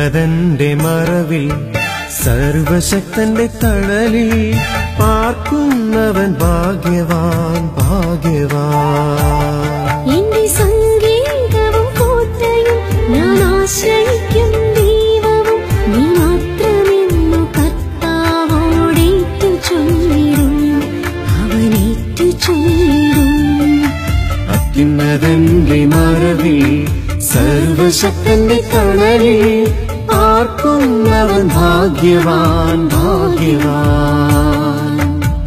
അത്യുന്നതന്റെ മറവിൽ സർവശക്തന്റെ തണലിൽ പാർക്കുന്നവൻ ഭാഗ്യവാൻ ഭാഗ്യവാൻ എന്റെ സംഗീതവും കോത്രയും ഞാൻ ആശ്രയിക്കും ദൈവവും നീ മാത്രമെന്നു കർത്താവോടേറ്റു ചൊല്ലിടും അവനേറ്റു ചൊല്ലിടും അത്യുന്നതന്റെ മറവിൽ സർവശക്തന്റെ തണലിൽ പാർക്കുന്നവൻ ഭാഗ്യവാൻ ഭാഗ്യവാൻ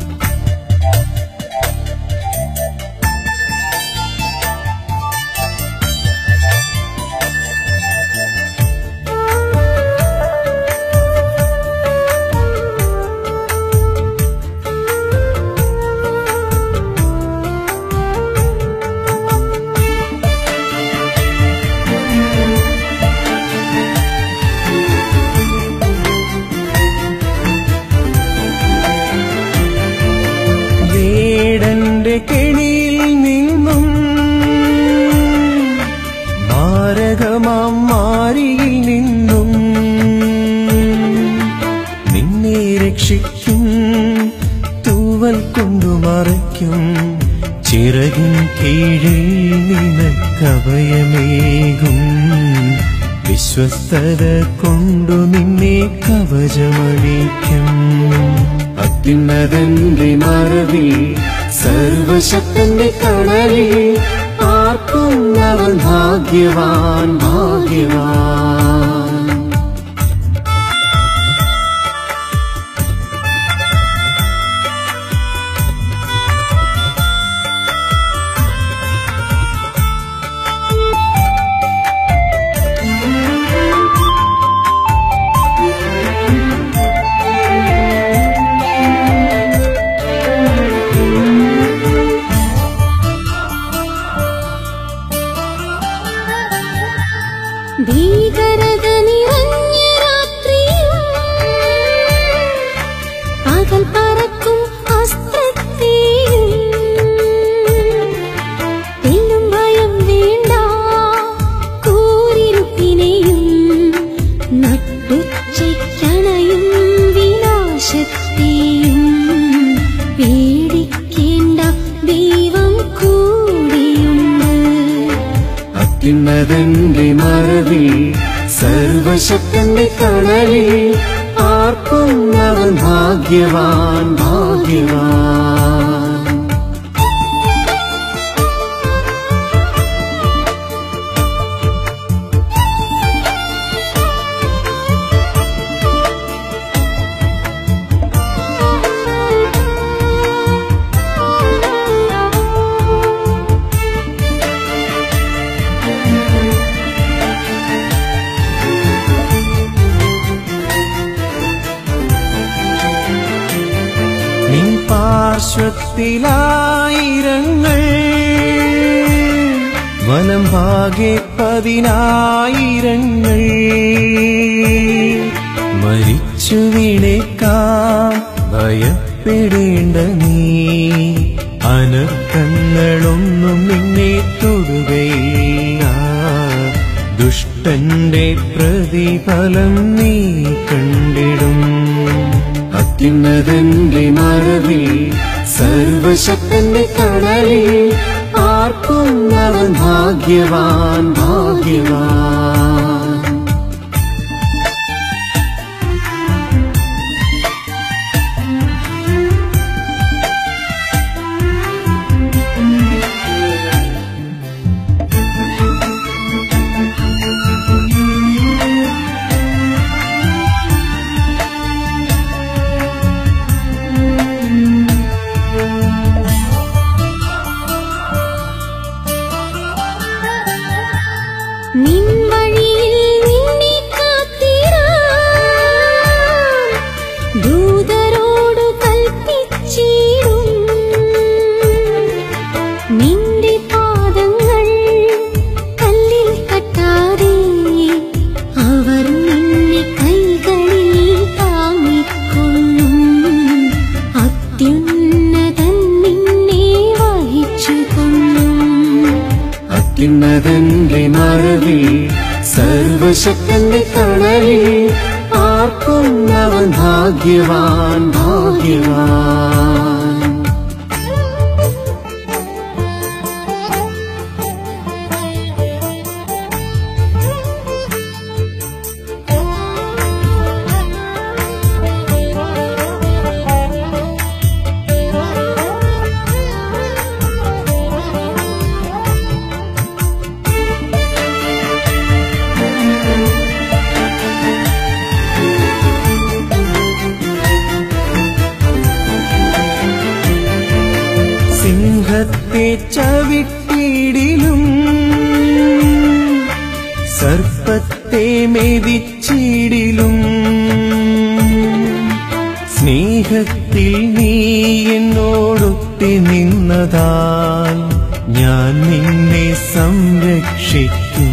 വേടന്റെ കെണിയിൽ നിന്നും മാരകമാം മാരിയിൽ നിന്നും നിന്നെ രക്ഷിക്കും തൂവൽ കൊണ്ടു മറയ്ക്കും ചിറകിൻ കീഴിൽ നിനക്കഭയമേകും വിശ്വസ്തത കൊണ്ടു നിന്നെ കവചമഴിക്കും അത്യുന്നതന്റെ മറവിൽ സർവശക്തന്റെ കടലിൽ ആർക്കുന്നവൻ ഭാഗ്യവാൻ ഭാഗ്യവാൻ ഭീകരത നിറഞ്ഞ രാത്രിയിൽ പകൽ പറക്കും അസ്ത്രത്തെയും തെല്ലും ഭയം വേണ്ട കൂരിരുട്ടിനെയും നട്ടുച്ചയ്ക്കണയും വിനാശത്തെയും പേടിക്കേണ്ട ദൈവം കൂടിയുണ്ട് അത്യുന്നതന്റെ മറവിൽ സർവശക്തന്റെ കടലിൽ ആർക്കുന്നവൻ ഭാഗ്യവാൻ ഭാഗ്യവാൻ നിൻ പാർശ്വത്തിലായിരങ്ങൾ വനം ഭാഗെ പതിനായിരങ്ങൾ മരിച്ചു വീണേക്കാം ഭയപ്പെടേണ്ട നീ അനർത്ഥങ്ങളൊന്നും നിന്നെ തൊടുകയില്ല ദുഷ്ടന്റെ പ്രതിഫലം നീ കണ്ടിടും അത്യുന്നതന്റെ മറവിൽ സർവശക്തന്റെ കടലിൽ ആർക്കുന്നവൻ ഭാഗ്യവാൻ ഭാഗ്യവാൻ നിൻ വഴിയിൽ നിന്നെ കാത്തിടാൻ ദൂതരോടു കൽപ്പിച്ചിടും നിന്റെ പാദങ്ങൾ കല്ലിൽ തട്ടാതെ അവർ നിന്നെ കൈകളിൽ താങ്ങിക്കൊള്ളും അത്യുന്നതൻ നിന്നെ വഹിച്ചുകൊള്ളും അത്യുന്നതന്റെ മറവിൽ സർവ സർവശക്തന്റെ കടലിൽ ആർക്കുന്നവൻ ഭാഗ്യവാൻ ഭാഗ്യവാൻ സിംഹത്തെ ചവിട്ടിയിടിലും സർപ്പത്തെ മെതിച്ചിടിലും സ്നേഹത്തിൽ നീ എന്നോടൊട്ടി നിന്നതാൽ ഞാൻ നിന്നെ സംരക്ഷിക്കും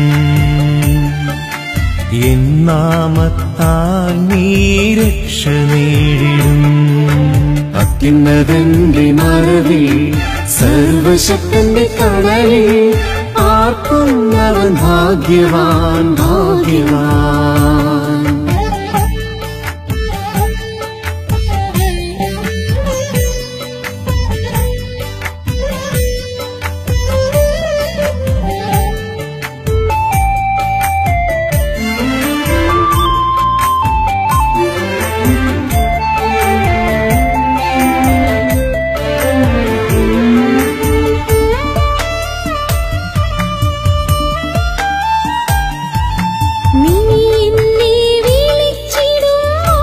എന്നാമത്താൽ നീ രക്ഷ നേടിടും അത്യുന്നതന്റെ മറവിൽ സർവശക്തന്റെ കടലിൽ ആർക്കുന്നവൻ ഭാഗ്യവാൻ ഭാഗ്യവാൻ നീ എന്നെ വിളിച്ചിടുമ്പോൾ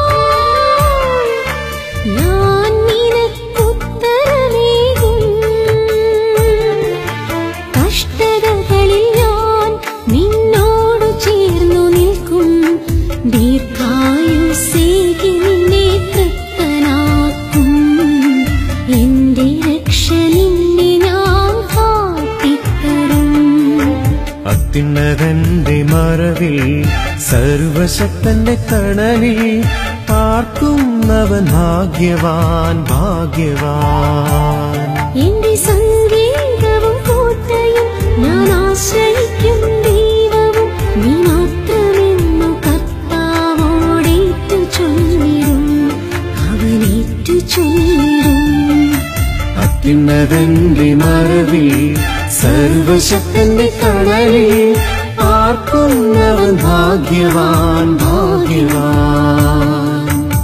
ഞാൻ നിനക്കുത്തരമേകും കഷ്ടതകളിൽ ഞാൻ നിന്നോട് ചേർന്നു നിൽക്കും ദീർഘായുസേകി നിന്നെ തൃപ്തനാക്കും എന്റെ രക്ഷ നിന്നെ ഞാൻ കാട്ടിത്തരും അത്യുന്നതന്റെ മറവിൽ സർവശക്തന്റെ കടലിൽ പാർക്കുന്നവൻ ഭാഗ്യവാൻ ഭാഗ്യവാൻ എന്റെ സംഗീതവും കോട്ടയും ഞാൻ ആശ്രയിക്കും ദൈവവും നീ മാത്രമെന്നു കർത്താവോടേറ്റു ചൊല്ലിടും അവനേറ്റു ചൊല്ലിടും അത്യുന്നതന്റെ മറവിൽ സർവശക്തന്റെ കടലിൽ ആർക്കുന്നവൻ ഭാഗ്യവാൻ ഭാഗ്യവാൻ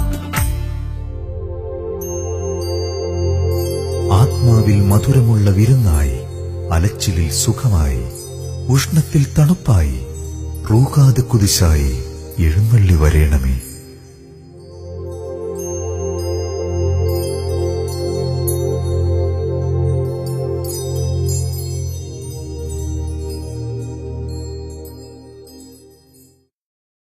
ആത്മാവിൽ മധുരമുള്ള വിരുന്നായി അലച്ചിലിൽ സുഖമായി ഉഷ്ണത്തിൽ തണുപ്പായി റൂഹാതെ കുതിശായി എഴുന്നള്ളി വരേണമേ